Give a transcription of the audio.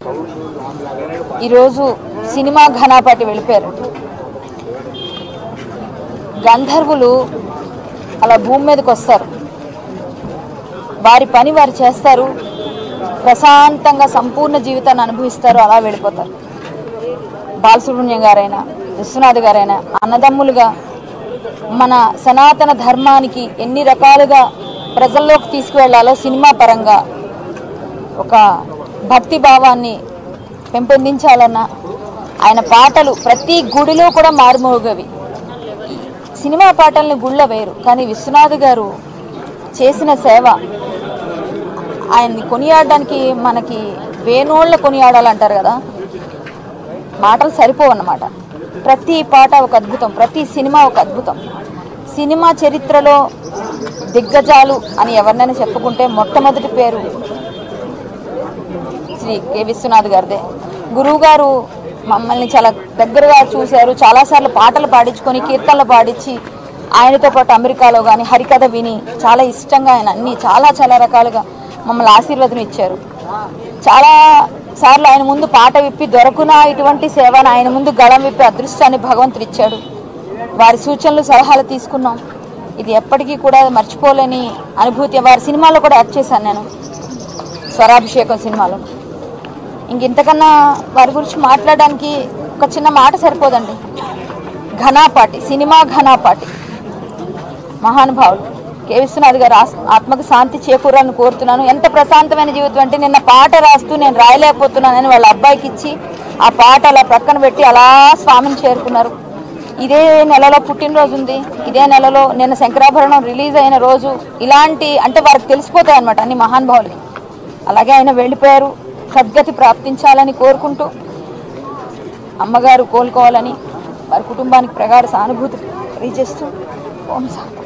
ఈరోజు సినిమా ఘనాపాటి వెళ్ళిపోయారు గంధర్వులు అలా భూమి మీదకి వస్తారు వారి పని వారు చేస్తారు ప్రశాంతంగా సంపూర్ణ జీవితాన్ని అనుభవిస్తారు అలా వెళ్ళిపోతారు బాలసుబ్రహ్మణ్యం గారైనా విశ్వనాథ్ గారైనా అన్నదమ్ములుగా మన సనాతన ధర్మానికి ఎన్ని రకాలుగా ప్రజల్లోకి తీసుకువెళ్లాలో సినిమా పరంగా ఒక భక్తి భావాన్ని పెంపొందించాలన్న ఆయన పాటలు ప్రతి గుడిలో కూడా మారుమోగవి సినిమా పాటల్ని గుళ్ళ వేరు కానీ విశ్వనాథ్ గారు చేసిన సేవ ఆయన్ని కొనియాడడానికి మనకి వేణోళ్ళ కొనియాడాలంటారు కదా మాటలు సరిపోవన్నమాట ప్రతి పాట ఒక అద్భుతం ప్రతి సినిమా ఒక అద్భుతం సినిమా చరిత్రలో దిగ్గజాలు అని ఎవరినైనా చెప్పుకుంటే మొట్టమొదటి పేరు శ్రీ కె విశ్వనాథ్ గారిదే గురువు గారు మమ్మల్ని చాలా దగ్గరగా చూశారు చాలాసార్లు పాటలు పాడించుకొని కీర్తనలు పాడించి ఆయనతో పాటు అమెరికాలో కానీ హరికథ విని చాలా ఇష్టంగా ఆయన అన్ని చాలా చాలా రకాలుగా మమ్మల్ని ఆశీర్వాదం ఇచ్చారు చాలా సార్లు ఆయన ముందు పాట విప్పి దొరకున ఇటువంటి సేవను ఆయన ముందు గళం విప్పి అదృష్టాన్ని భగవంతుడు ఇచ్చాడు వారి సూచనలు సలహాలు తీసుకున్నాం ఇది ఎప్పటికీ కూడా మర్చిపోలేని అనుభూతి వారి సినిమాలో కూడా యాక్ట్ చేశాను నేను స్వరాభిషేకం సినిమాలో ఇంక ఇంతకన్నా వారి గురించి మాట్లాడడానికి ఒక చిన్న మాట సరిపోదండి ఘనాపాటి సినిమా ఘనాపాటి మహానుభావులు కె విశ్వనాథ్ గారు ఆస్- ఆత్మకు శాంతి చేకూరాలని కోరుతున్నాను ఎంత ప్రశాంతమైన జీవితం అంటే నిన్న పాట రాస్తూ నేను రాయలేకపోతున్నానని వాళ్ళ అబ్బాయికి ఇచ్చి ఆ పాట అలా ప్రక్కన పెట్టి అలా స్వామిని చేరుకున్నారు ఇదే నెలలో పుట్టినరోజు ఉంది ఇదే నెలలో నిన్న శంకరాభరణం రిలీజ్ అయిన రోజు ఇలాంటి అంటే వారికి తెలిసిపోతాయి అనమాట అన్ని మహానుభావులకి అలాగే ఆయన వెళ్ళిపోయారు సద్గతి ప్రాప్తించాలని కోరుకుంటూ అమ్మగారు కోలుకోవాలని వారి కుటుంబానికి ప్రగాఢ సానుభూతి తెలియజేస్తూ ఓం శాంతి